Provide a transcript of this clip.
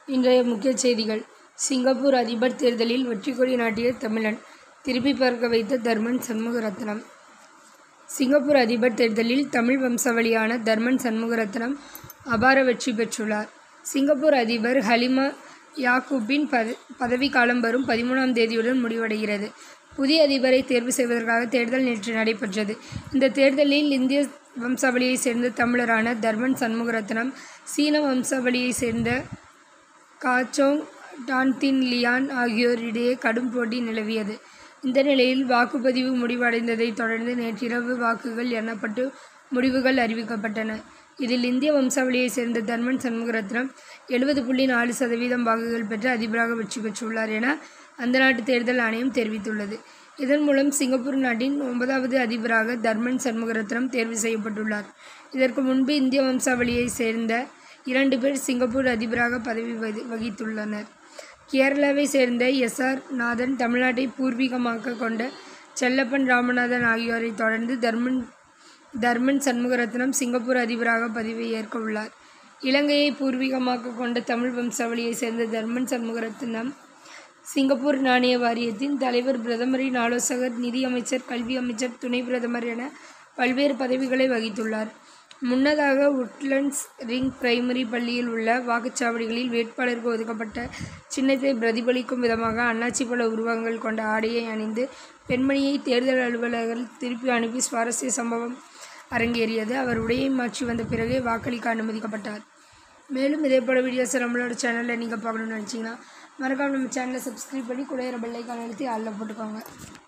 இன்றைய முக்கிய செய்திகள் சிங்கப்பூர் அதிபர் தேர்தலில் வெற்றிக்கொடி நாட்டிய தமிழன் திருப்பி பார்க்க வைத்த தர்மன் சண்முகரத்னம் சிங்கப்பூர் அதிபர் தேர்தலில் தமிழ் வம்சாவளியான தர்மன் சண்முகரத்னம் அபார வெற்றி பெற்றுள்ளார் சிங்கப்பூர் அதிபர் ஹலிமா யாக்கூப்பின் பத பதவிக்காலம் வரும் பதிமூணாம் தேதியுடன் முடிவடைகிறது புதிய அதிபரை தேர்வு செய்வதற்காக தேர்தல் நேற்று நடைபெற்றது இந்த தேர்தலில் இந்திய வம்சாவளியைச் சேர்ந்த தமிழரான தர்மன் சண்முகரத்னம் சீன வம்சாவளியைச் சேர்ந்த காச்சோங் டான்தின் லியான் ஆகியோரிடையே கடும் போட்டி நிலவியது இந்த நிலையில் வாக்குப்பதிவு முடிவடைந்ததைத் தொடர்ந்து நேற்றிரவு வாக்குகள் எண்ணப்பட்டு முடிவுகள் அறிவிக்கப்பட்டன இதில் இந்திய வம்சாவளியைச் சேர்ந்த தர்மன் சண்முகரத்னம் எழுபது புள்ளி நாலு சதவீதம் வாக்குகள் பெற்று அதிபராக வெற்றி பெற்றுள்ளார் என அந்த நாட்டு தேர்தல் ஆணையம் தெரிவித்துள்ளது இதன் மூலம் சிங்கப்பூர் நாட்டின் ஒன்பதாவது அதிபராக தர்மன் சண்முகரத்னம் தேர்வு செய்யப்பட்டுள்ளார் இதற்கு முன்பு இந்திய வம்சாவளியைச் சேர்ந்த இரண்டு பேர் சிங்கப்பூர் அதிபராக பதவி வகி வகித்துள்ளனர் கேரளாவை சேர்ந்த எஸ் ஆர் நாதன் தமிழ்நாட்டை பூர்வீகமாக கொண்ட செல்லப்பன் ராமநாதன் ஆகியோரை தொடர்ந்து தர்மன் தர்மன் சண்முகரத்னம் சிங்கப்பூர் அதிபராக பதவி ஏற்க உள்ளார் இலங்கையை பூர்வீகமாக கொண்ட தமிழ் வம்சாவளியை சேர்ந்த தர்மன் சண்முகரத்னம் சிங்கப்பூர் நாணய வாரியத்தின் தலைவர் பிரதமரின் ஆலோசகர் நிதி அமைச்சர் கல்வி அமைச்சர் துணை பிரதமர் என பல்வேறு பதவிகளை வகித்துள்ளார் முன்னதாக உட்லண்ட்ஸ் ரிங் பிரைமரி பள்ளியில் உள்ள வாக்குச்சாவடிகளில் வேட்பாளருக்கு ஒதுக்கப்பட்ட சின்னத்தை பிரதிபலிக்கும் விதமாக அண்ணாச்சி பல உருவங்கள் கொண்ட ஆடையை அணிந்து பெண்மணியை தேர்தல் அலுவலர்கள் திருப்பி அனுப்பி சுவாரஸ்ய சம்பவம் அரங்கேறியது அவர் உடையை மாற்றி வந்த பிறகே வாக்களிக்க அனுமதிக்கப்பட்டார் மேலும் இதே போல வீடியோஸை நம்மளோட சேனலில் நீங்கள் பார்க்கணும்னு நினச்சிங்கன்னா மறக்காம நம்ம சேனலை சப்ஸ்கிரைப் பண்ணி கூட பெல்லைக்கான அழுத்தி ஆளில் போட்டுக்கோங்க